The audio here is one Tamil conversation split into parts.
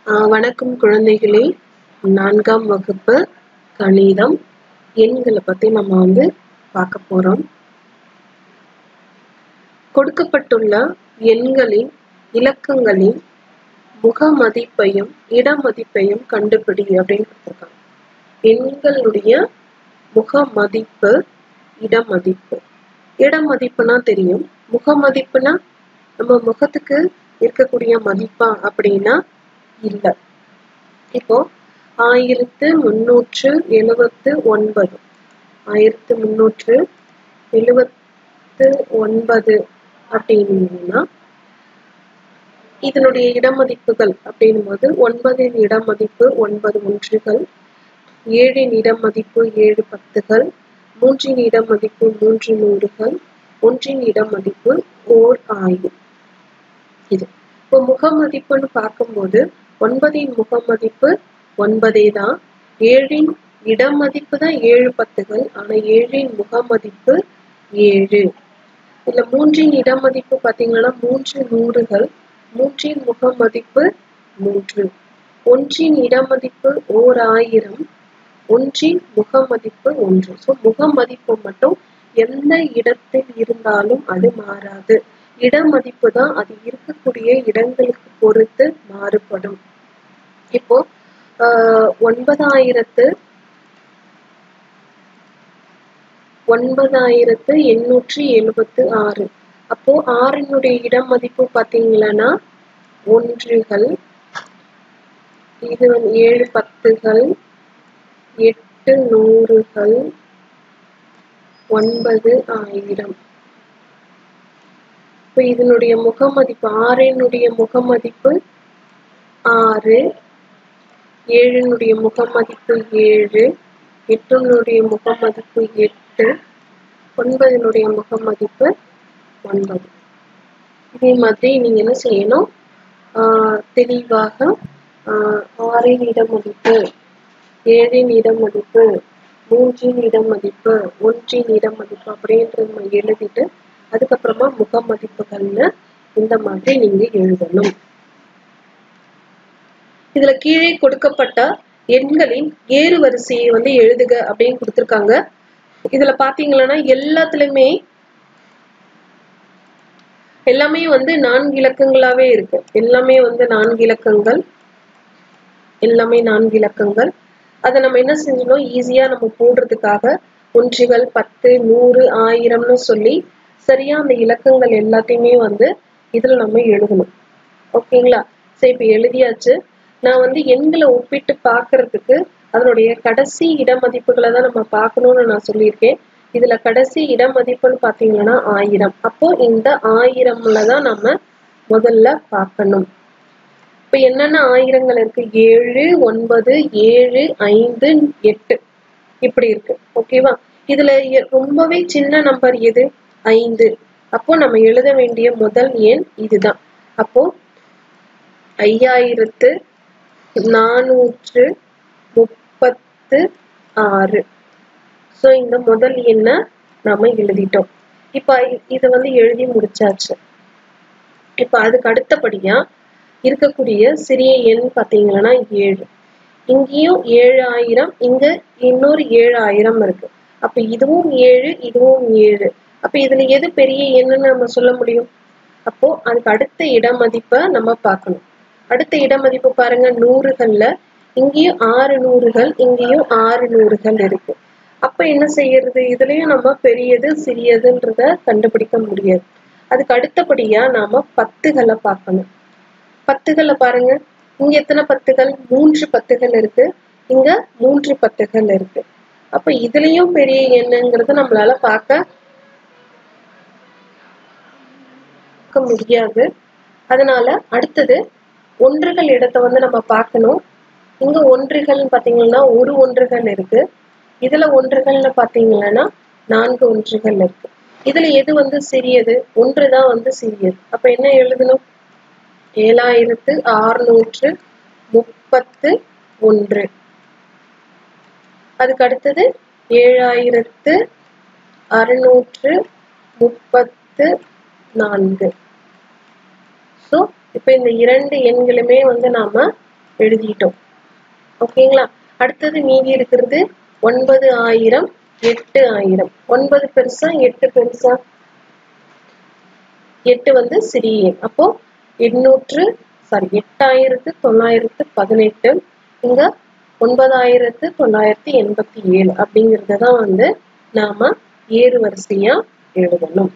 ஆஹ் வணக்கம் குழந்தைகளே நான்காம் வகுப்பு கணிதம் எண்களை பத்தி நம்ம வந்து பார்க்க போறோம் கொடுக்கப்பட்டுள்ள எண்களின் இலக்கங்களின் முக மதிப்பையும் இட மதிப்பையும் கண்டுபிடி அப்படின்னு கொடுத்துருக்காங்க எண்களுடைய முக மதிப்பு இட மதிப்பு இட மதிப்புனா தெரியும் முக மதிப்புனா நம்ம முகத்துக்கு இருக்கக்கூடிய மதிப்பா அப்படின்னா இல்லை இப்போ ஆயிரத்து முன்னூற்று எழுவத்து ஒன்பது ஆயிரத்து முன்னூற்று எழுவத்து ஒன்பது அப்படின்னா இதனுடைய இடமதிப்புகள் அப்படின்னும் போது ஒன்பதின் இடமதிப்பு ஒன்பது ஒன்றுகள் ஏழின் இடமதிப்பு ஏழு பத்துகள் மூன்றின் இடமதிப்பு மூன்று நூறுகள் ஒன்றின் இடமதிப்பு ஓர் ஆயிரம் இது இப்போ முகமதிப்புன்னு பார்க்கும்போது ஒன்பதின் முகமதிப்பு ஒன்பதே தான் ஏழின் இடமதிப்பு தான் ஏழு பத்துகள் ஆனா ஏழின் முகமதிப்பு ஏழு இதுல மூன்றின் இடமதிப்பு பாத்தீங்கன்னா மூன்று நூறுகள் மூன்றின் முகமதிப்பு மூன்று ஒன்றின் இடமதிப்பு ஓர் ஆயிரம் ஒன்றின் முகமதிப்பு ஒன்று ஸோ முகமதிப்பு மட்டும் எந்த இடத்தில் இருந்தாலும் அது மாறாது இடமதிப்பு தான் அது இருக்கக்கூடிய இடங்களுக்கு பொறுத்து மாறுபடும் இப்போ ஆஹ் ஒன்பதாயிரத்து ஒன்பதாயிரத்து எண்ணூற்றி எழுபத்து ஆறு அப்போ ஆறினுடைய இடம் மதிப்பு பாத்தீங்கன்னா ஒன்றுகள் இது வந்து ஏழு பத்துகள் எட்டு நூறுகள் ஒன்பது ஆயிரம் இப்போ இதனுடைய முகமதிப்பு ஆறினுடைய முகமதிப்பு ஆறு ஏழினுடைய முகமதிப்பு ஏழு எட்டினுடைய முகமதிப்பு எட்டு ஒன்பதினுடைய முகமதிப்பு ஒன்பது இதே மாதிரி நீங்க என்ன செய்யணும் ஆஹ் தெளிவாக ஆஹ் ஆறின் இடமதிப்பு ஏழின் இடமதிப்பு மூன்றின் இடமதிப்பு ஒன்றின் இடமதிப்பு அப்படின்றது நம்ம எழுதிட்டு அதுக்கப்புறமா முகமதிப்புகள்னு இந்த மாதிரி நீங்க எழுதணும் இதுல கீழே கொடுக்கப்பட்ட எண்களின் ஏறு வரிசையை வந்து எழுதுக அப்படின்னு கொடுத்துருக்காங்க இதுல பாத்தீங்கன்னா எல்லாத்துலயுமே எல்லாமே வந்து நான்கு இலக்கங்களாவே இருக்கு எல்லாமே வந்து நான்கு இலக்கங்கள் எல்லாமே நான்கு இலக்கங்கள் அதை நம்ம என்ன செஞ்சோம் ஈஸியா நம்ம போடுறதுக்காக ஒன்றுகள் பத்து நூறு ஆயிரம்னு சொல்லி சரியா அந்த இலக்கங்கள் எல்லாத்தையுமே வந்து இதுல நம்ம எழுதணும் ஓகேங்களா சரி இப்ப எழுதியாச்சு நான் வந்து எண்களை ஒப்பிட்டு பாக்குறதுக்கு அதனுடைய கடைசி இடமதிப்புகளை தான் நம்ம பார்க்கணும்னு நான் சொல்லியிருக்கேன் இதுல கடைசி இடமதிப்புன்னு பாத்தீங்கன்னா ஆயிரம் அப்போ இந்த ஆயிரம்ல தான் நம்ம முதல்ல பார்க்கணும் இப்ப என்னென்ன ஆயிரங்கள் இருக்கு ஏழு ஒன்பது ஏழு ஐந்து எட்டு இப்படி இருக்கு ஓகேவா இதுல ரொம்பவே சின்ன நம்பர் எது ஐந்து அப்போ நம்ம எழுத வேண்டிய முதல் எண் இதுதான் அப்போ ஐயாயிரத்து நானூற்று முப்பத்து ஆறு ஸோ இந்த முதல் எண்ணை நாம எழுதிட்டோம் இப்ப இதை வந்து எழுதி முடிச்சாச்சு இப்ப அதுக்கு அடுத்தபடியா இருக்கக்கூடிய சிறிய எண் பார்த்தீங்கன்னா ஏழு இங்கேயும் ஏழாயிரம் இங்க இன்னொரு ஏழாயிரம் இருக்கு அப்ப இதுவும் ஏழு இதுவும் ஏழு அப்ப இதுல எது பெரிய எண்ணுன்னு நம்ம சொல்ல முடியும் அப்போ அதுக்கு அடுத்த இடமதிப்பை நம்ம பார்க்கணும் அடுத்த இடமதிப்பு பாருங்க நூறுகள்ல இங்கேயும் ஆறு நூறுகள் இங்கேயும் ஆறு நூறுகள் இருக்கு அப்ப என்ன செய்யறது இதுலயும் நம்ம பெரியது சிறியதுன்றத கண்டுபிடிக்க முடியாது அதுக்கு அடுத்தபடியா நாம பத்துகளை பார்க்கணும் பத்துகளை பாருங்க இங்க எத்தனை பத்துகள் மூன்று பத்துகள் இருக்கு இங்க மூன்று பத்துகள் இருக்கு அப்ப இதுலயும் பெரிய எண்ணுங்கிறது நம்மளால பார்க்க முடியாது அதனால அடுத்தது ஒன்றுகள் இடத்தை வந்து நம்ம பார்க்கணும் இங்க ஒன்றுகள் பாத்தீங்கன்னா ஒரு ஒன்றுகள் இருக்கு இதுல ஒன்றுகள்னு பாத்தீங்கன்னா நான்கு ஒன்றுகள் இருக்கு இதுல எது வந்து சிறியது ஒன்றுதான் வந்து சிறியது அப்ப என்ன எழுதணும் ஏழாயிரத்து அறுநூற்று முப்பத்து ஒன்று அதுக்கு அடுத்தது ஏழாயிரத்து அறுநூற்று முப்பத்து நான்கு ஸோ இப்போ இந்த இரண்டு எண்களுமே வந்து நாம எழுதிட்டோம் ஓகேங்களா அடுத்தது மீதி இருக்கிறது ஒன்பது ஆயிரம் எட்டு ஆயிரம் ஒன்பது பெருசா எட்டு பெருசா எட்டு வந்து சிறிய எண் அப்போ எண்ணூற்று சாரி எட்டாயிரத்து தொள்ளாயிரத்து பதினெட்டு இங்க ஒன்பதாயிரத்து தொள்ளாயிரத்தி எண்பத்தி ஏழு அப்படிங்கறத தான் வந்து நாம ஏறு வரிசையா எழுதணும்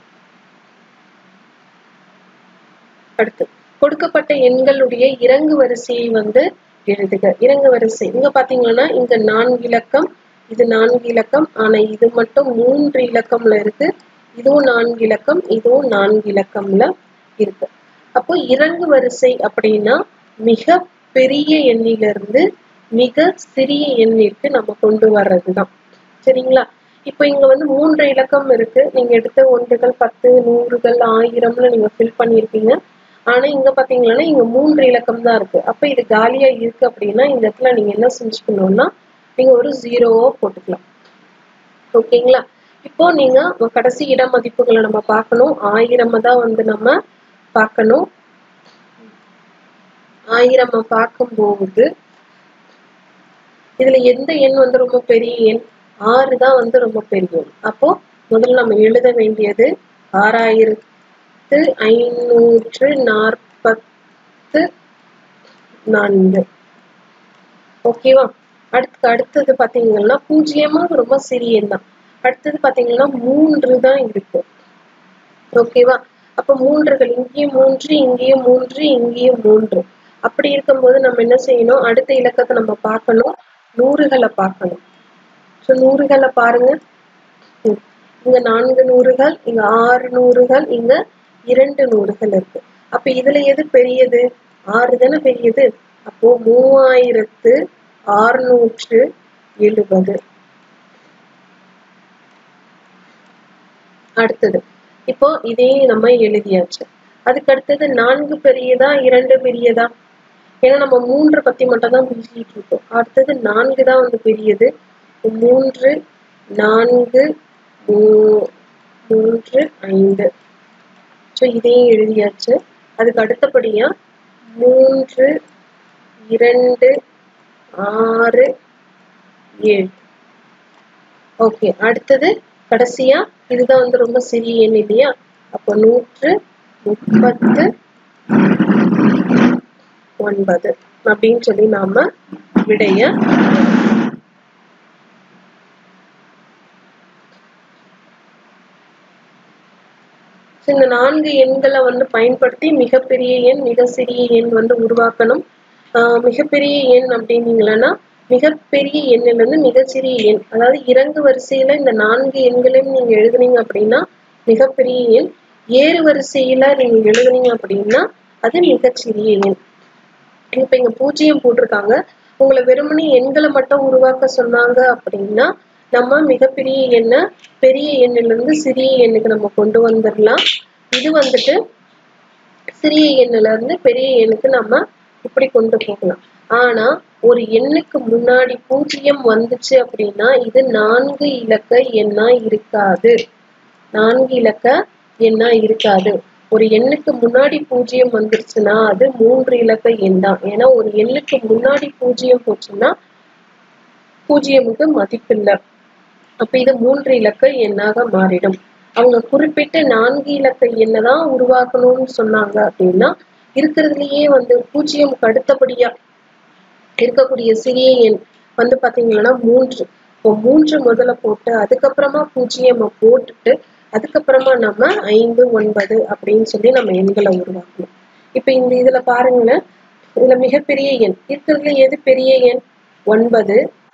அடுத்து கொடுக்கப்பட்ட எண்களுடைய இறங்கு வரிசையை வந்து எழுதுக இறங்கு வரிசை இங்க பாத்தீங்கன்னா இங்க நான்கு இலக்கம் இது நான்கு இலக்கம் ஆனா இது மட்டும் மூன்று இலக்கம்ல இருக்கு இதுவும் நான்கு இலக்கம் இதுவும் நான்கு இலக்கம்ல இருக்கு அப்போ இறங்கு வரிசை அப்படின்னா மிக பெரிய எண்ணிலிருந்து மிக சிறிய எண்ணிற்கு நம்ம கொண்டு வர்றதுதான் சரிங்களா இப்போ இங்க வந்து மூன்று இலக்கம் இருக்கு நீங்க எடுத்த ஒன்றுகள் பத்து நூறுகள் ஆயிரம்னு நீங்க ஃபில் பண்ணியிருப்பீங்க ஆனா இங்க பாத்தீங்கன்னா இங்க மூன்று இலக்கம் தான் இருக்கு அப்ப இது காலியா இருக்கு அப்படின்னா இந்த இடத்துல நீங்க என்ன செஞ்சுக்கணும்னா நீங்க ஒரு ஜீரோவோ போட்டுக்கலாம் ஓகேங்களா இப்போ நீங்க கடைசி இட மதிப்புகளை நம்ம பார்க்கணும் ஆயிரம் தான் வந்து நம்ம பார்க்கணும் ஆயிரம் பார்க்கும்போது இதுல எந்த எண் வந்து ரொம்ப பெரிய எண் ஆறு தான் வந்து ரொம்ப பெரிய எண் அப்போ முதல்ல நம்ம எழுத வேண்டியது ஆறாயிரத்து ஐநூற்று நாற்பத்து நான்கு ஓகேவா அடுத்து அடுத்தது பாத்தீங்கன்னா பூஜ்ஜியமா ரொம்ப சிறிய எண் தான் அடுத்தது பாத்தீங்கன்னா மூன்று தான் இருக்கு ஓகேவா அப்ப மூன்றுகள் இங்கேயும் மூன்று இங்கேயும் மூன்று இங்கேயும் மூன்று அப்படி இருக்கும்போது நம்ம என்ன செய்யணும் அடுத்த இலக்கத்தை நம்ம பார்க்கணும் நூறுகளை பார்க்கணும் ஸோ நூறுகளை பாருங்க இங்க நான்கு நூறுகள் இங்க ஆறு நூறுகள் இங்க இரண்டு நூறுகள் இருக்கு அப்ப இதுல எது பெரியது ஆறு தானே பெரியது அப்போ மூவாயிரத்து ஆறுநூற்று எழுபது அடுத்தது இப்போ இதே நம்ம எழுதியாச்சு அதுக்கு அடுத்தது நான்கு பெரியதா இரண்டு பெரியதா ஏன்னா நம்ம மூன்று பத்தி மட்டும் தான் பேசிட்டு இருக்கோம் அடுத்தது நான்கு தான் வந்து பெரியது மூன்று நான்கு மூன்று ஐந்து ஸோ இதையும் எழுதியாச்சு அதுக்கு அடுத்தபடியா மூன்று இரண்டு ஆறு ஏழு ஓகே அடுத்தது கடைசியா இதுதான் வந்து ரொம்ப சிறிய எண் இல்லையா அப்போ நூற்று முப்பத்து ஒன்பது அப்படின்னு சொல்லி நாம விடைய இந்த நான்கு எண்களை வந்து பயன்படுத்தி மிகப்பெரிய எண் மிக சிறிய எண் வந்து உருவாக்கணும் ஆஹ் மிகப்பெரிய எண் அப்படின்னீங்களன்னா மிகப்பெரிய எண்ணில இருந்து மிகச்சிறிய எண் அதாவது இறங்கு வரிசையில இந்த நான்கு எண்களையும் நீங்க எழுதுனீங்க அப்படின்னா மிகப்பெரிய எண் ஏறு வரிசையில நீங்க எழுதுனீங்க அப்படின்னா அது மிகச்சிறிய எண் இப்ப இங்க பூஜ்ஜியம் போட்டிருக்காங்க உங்களை வெறுமனே எண்களை மட்டும் உருவாக்க சொன்னாங்க அப்படின்னா நம்ம மிகப்பெரிய எண்ணை பெரிய எண்ணில இருந்து சிறிய எண்ணுக்கு நம்ம கொண்டு வந்துடலாம் இது வந்துட்டு சிறிய எண்ணுல இருந்து பெரிய எண்ணுக்கு நம்ம இப்படி கொண்டு போகலாம் ஆனா ஒரு எண்ணுக்கு முன்னாடி பூஜ்ஜியம் வந்துச்சு அப்படின்னா இது நான்கு இலக்க எண்ணா இருக்காது நான்கு இலக்க எண்ணா இருக்காது ஒரு எண்ணுக்கு முன்னாடி பூஜ்ஜியம் வந்துருச்சுன்னா அது மூன்று இலக்க எண் தான் ஏன்னா ஒரு எண்ணுக்கு முன்னாடி பூஜ்ஜியம் போச்சுன்னா பூஜ்ஜியமுக்கு மதிப்பில்லை அப்ப இது மூன்று இலக்க எண்ணாக மாறிடும் அவங்க குறிப்பிட்ட நான்கு இலக்க எண்ணை தான் உருவாக்கணும்னு சொன்னாங்க அப்படின்னா இருக்கிறதுலயே வந்து பூஜ்ஜியமுக்கு அடுத்தபடியா இருக்கக்கூடிய சிறிய எண் வந்து பாத்தீங்கன்னா மூன்று இப்போ மூன்று முதல்ல போட்டு அதுக்கப்புறமா பூஜ்ஜியம் போட்டுட்டு அதுக்கப்புறமா நம்ம ஐந்து ஒன்பது அப்படின்னு சொல்லி நம்ம எண்களை உருவாக்கணும் இப்ப இந்த இதுல பாருங்களேன் இதுல மிகப்பெரிய எண் இருக்கிறதுல எது பெரிய எண் ஒன்பது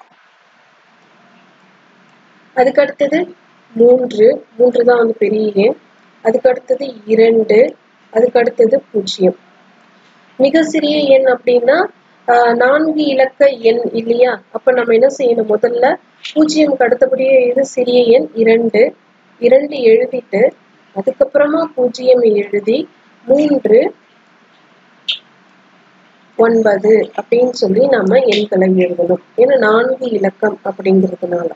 அதுக்கு அடுத்தது மூன்று மூன்று தான் வந்து பெரிய எண் அதுக்கு அடுத்தது இரண்டு அதுக்கு அடுத்தது பூஜ்ஜியம் மிக சிறிய எண் அப்படின்னா ஆஹ் நான்கு இலக்க எண் இல்லையா அப்ப நம்ம என்ன செய்யணும் முதல்ல பூஜ்ஜியம்க்கு அடுத்தபடியே இது சிறிய எண் இரண்டு இரண்டு எழுதிட்டு அதுக்கப்புறமா பூஜ்ஜியம் எழுதி மூன்று ஒன்பது அப்படின்னு சொல்லி நம்ம எண்களை எழுதணும் ஏன்னா நான்கு இலக்கம் அப்படிங்கிறதுனால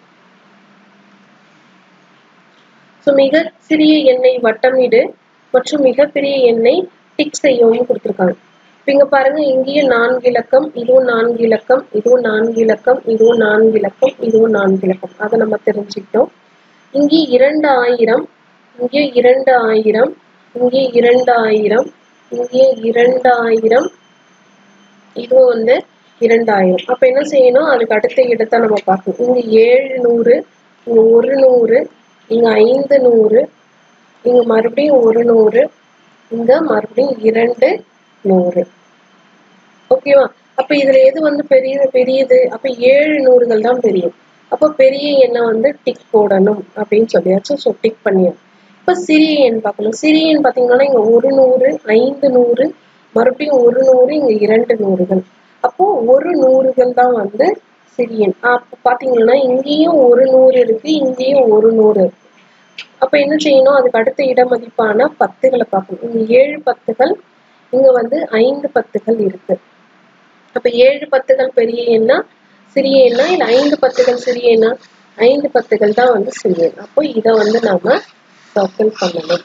ஸோ மிக சிறிய எண்ணை வட்டமிடு மற்றும் மிகப்பெரிய எண்ணை டிக் செய்யவும் கொடுத்துருக்காங்க இங்க பாருங்க இங்கேயும் நான்கு இலக்கம் இதுவும் நான்கு இலக்கம் இதுவும் நான்கு இலக்கம் இதுவும் நான்கு இலக்கம் இதுவும் நான்கு இலக்கம் அதை நம்ம தெரிஞ்சுக்கிட்டோம் இங்கே இரண்டு ஆயிரம் இங்கே இரண்டு ஆயிரம் இங்கே இரண்டு ஆயிரம் இங்கே இரண்டு ஆயிரம் இதுவும் வந்து இரண்டாயிரம் அப்ப என்ன செய்யணும் அதுக்கு அடுத்த இடத்தை நம்ம பார்க்கணும் இங்க ஏழு நூறு இங்க ஒரு நூறு இங்க ஐந்து நூறு இங்க மறுபடியும் ஒரு நூறு இங்க மறுபடியும் இரண்டு நூறு ஓகேவா அப்ப இதுல எது வந்து பெரிய பெரியது அப்ப ஏழு நூறுகள் தான் பெரியது அப்ப பெரிய எண்ணை வந்து டிக் போடணும் அப்படின்னு சொல்லியாச்சு ஸோ டிக் பண்ணியாச்சு இப்ப சிறிய எண் பார்க்கணும் சிறிய எண் பாத்தீங்கன்னா இங்க ஒரு நூறு ஐந்து நூறு மறுபடியும் ஒரு நூறு இங்க இரண்டு நூறுகள் அப்போ ஒரு நூறுகள் தான் வந்து சிறிய எண் அப்ப பாத்தீங்கன்னா இங்கேயும் ஒரு நூறு இருக்கு இங்கேயும் ஒரு நூறு இருக்கு அப்ப என்ன செய்யணும் அதுக்கு அடுத்த இடமதிப்பான பத்துகளை பார்க்கணும் இங்க ஏழு பத்துகள் இங்க வந்து ஐந்து பத்துகள் இருக்கு அப்ப ஏழு பத்துகள் பெரிய எண்ணா சிறிய எண்ணா இல்ல ஐந்து பத்துகள் சிறிய எண்ணா ஐந்து பத்துகள் தான் வந்து சிறிய எண் அப்போ இதை வந்து நாம சர்க்கிள் பண்ணணும்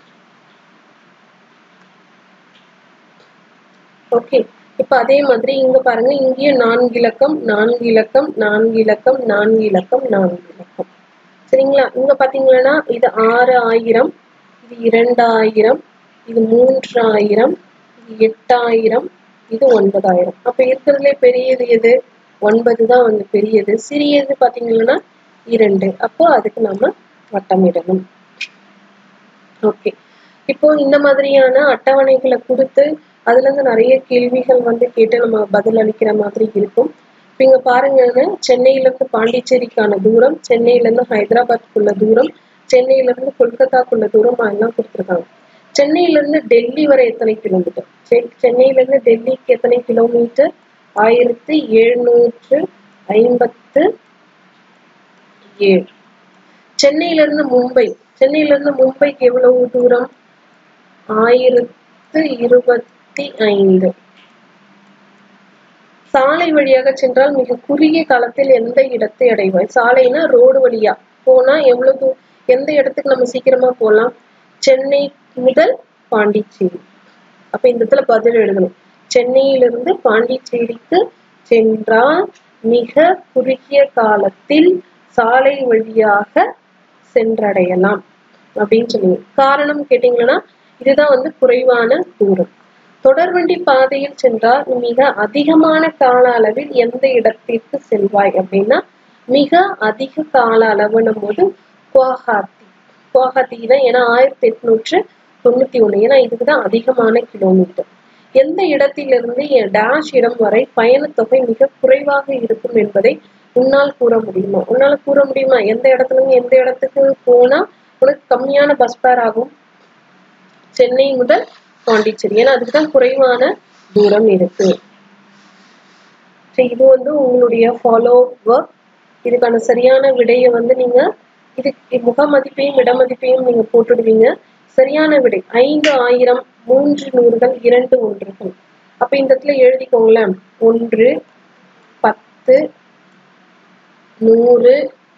ஓகே இப்ப அதே மாதிரி இங்க பாருங்க இங்கேயும் நான்கு இலக்கம் நான்கு இலக்கம் நான்கு இலக்கம் நான்கு இலக்கம் நான்கு இலக்கம் சரிங்களா இங்க பாத்தீங்கன்னா இது ஆறு ஆயிரம் இது இரண்டாயிரம் இது மூன்றாயிரம் இது எட்டாயிரம் இது ஒன்பதாயிரம் அப்ப இருக்கிறதுலே பெரியது எது ஒன்பது தான் வந்து பெரியது சிறியது பாத்தீங்கன்னா இரண்டு அப்போ அதுக்கு நம்ம வட்டமிடணும் ஓகே இப்போ இந்த மாதிரியான அட்டவணைகளை கொடுத்து அதுல இருந்து நிறைய கேள்விகள் வந்து கேட்டு நம்ம பதில் அளிக்கிற மாதிரி இருக்கும் இப்போ இங்க பாருங்க சென்னையில இருந்து பாண்டிச்சேரிக்கான தூரம் சென்னையில இருந்து ஹைதராபாத்துக்குள்ள தூரம் சென்னையில இருந்து கொல்கத்தாக்குள்ள தூரம் எல்லாம் கொடுத்துருக்காங்க சென்னையில இருந்து டெல்லி வரை எத்தனை கிலோமீட்டர் சென்னையில இருந்து டெல்லிக்கு எத்தனை கிலோமீட்டர் ஆயிரத்தி எழுநூற்று ஐம்பத்து ஏழு சென்னையில இருந்து மும்பை சென்னையில இருந்து மும்பைக்கு எவ்வளவு தூரம் ஆயிரத்து இருபத்தி ஐந்து சாலை வழியாக சென்றால் மிக குறுகிய காலத்தில் எந்த இடத்தை அடைவாய் சாலைனா ரோடு வழியா போனா எவ்வளவு தூ- எந்த இடத்துக்கு நம்ம சீக்கிரமா போகலாம் சென்னை முதல் பாண்டிச்சேரி அப்ப இந்த இடத்துல பதில் எழுதணும் சென்னையிலிருந்து பாண்டிச்சேரிக்கு சென்றால் மிக குறுகிய காலத்தில் சாலை வழியாக சென்றடையலாம் அப்படின்னு சொல்லுங்க காரணம் கேட்டீங்கன்னா இதுதான் வந்து குறைவான தூரம் தொடர்வண்டி பாதையில் சென்றால் மிக அதிகமான கால அளவில் எந்த இடத்திற்கு செல்வாய் அப்படின்னா மிக அதிக கால அளவுன்னும் போது குவாஹாத்தி குவாஹாத்தி தான் ஏன்னா ஆயிரத்தி எட்நூற்று தொண்ணூத்தி ஒண்ணு ஏன்னா இதுக்குதான் அதிகமான கிலோமீட்டர் எந்த இடத்திலிருந்து என் டேஷ் இடம் வரை பயணத்தொகை மிக குறைவாக இருக்கும் என்பதை உன்னால் கூற முடியுமா உன்னால கூற முடியுமா எந்த இடத்துல இருந்து எந்த இடத்துக்கு போனா உனக்கு கம்மியான பஸ் ஃபேர் ஆகும் சென்னை முதல் பாண்டிச்சேரி ஏன்னா அதுக்கு தான் குறைவான தூரம் இருக்கு சரி, இது வந்து உங்களுடைய ஃபாலோ ஒர்க் இதுக்கான சரியான விடையை வந்து நீங்க இது முக மதிப்பையும் இட மதிப்பையும் நீங்க போட்டுடுவீங்க சரியான விடை ஐந்து ஆயிரம் மூன்று நூறுகள் இரண்டு ஒன்றுகள் அப்ப இந்த இடத்துல எழுதிக்கோங்களேன் ஒன்று பத்து நூறு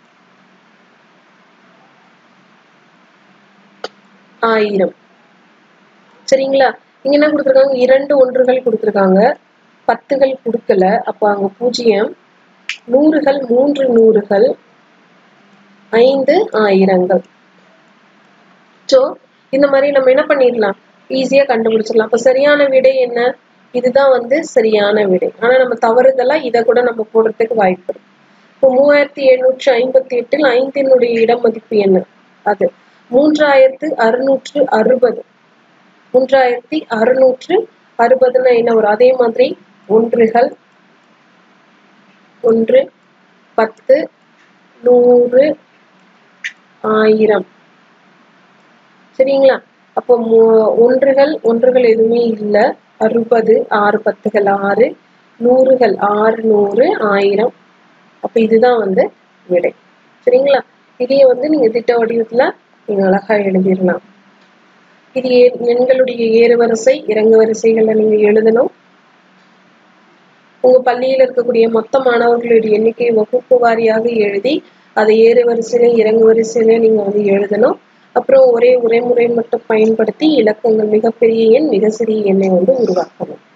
ஆயிரம் சரிங்களா இங்க என்ன கொடுத்துருக்காங்க இரண்டு ஒன்றுகள் கொடுத்துருக்காங்க பத்துகள் கொடுக்கல அப்போ அங்க பூஜ்ஜியம் நூறுகள் மூன்று நூறுகள் ஐந்து ஆயிரங்கள் ஸோ இந்த மாதிரி நம்ம என்ன பண்ணிடலாம் ஈஸியா கண்டுபிடிச்சிடலாம் அப்ப சரியான விடை என்ன இதுதான் வந்து சரியான விடை ஆனா நம்ம தவறுதலா இதை கூட நம்ம போடுறதுக்கு வாய்ப்பு இருக்கு இப்போ மூவாயிரத்தி எழுநூற்று ஐம்பத்தி எட்டில் ஐந்தினுடைய இடம் மதிப்பு என்ன அது மூன்றாயிரத்து அறுநூற்று அறுபது மூன்றாயிரத்தி அறுநூற்று அறுபதுன்னா என்ன வரும் அதே மாதிரி ஒன்றுகள் ஒன்று பத்து நூறு ஆயிரம் சரிங்களா அப்போ மு- ஒன்றுகள் ஒன்றுகள் எதுவுமே இல்லை அறுபது ஆறு பத்துகள் ஆறு நூறுகள் ஆறு நூறு ஆயிரம் அப்ப இதுதான் வந்து விடை சரிங்களா இதையே வந்து நீங்க திட்ட வடிவத்துல நீங்க அழகா எழுதிடலாம் இது ஏ- எண்களுடைய ஏறுவரிசை இறங்கு வரிசைகளை நீங்க எழுதணும் உங்க பள்ளியில் இருக்கக்கூடிய மொத்த மாணவர்களுடைய எண்ணிக்கை வகுப்பு வாரியாக எழுதி அதை ஏறு வரிசையில இறங்கு வரிசையில நீங்க வந்து எழுதணும் அப்புறம் ஒரே உரைமுறை மட்டும் பயன்படுத்தி இலக்கங்கள் மிகப்பெரிய எண் மிக சிறிய எண்ணை வந்து உருவாக்கணும்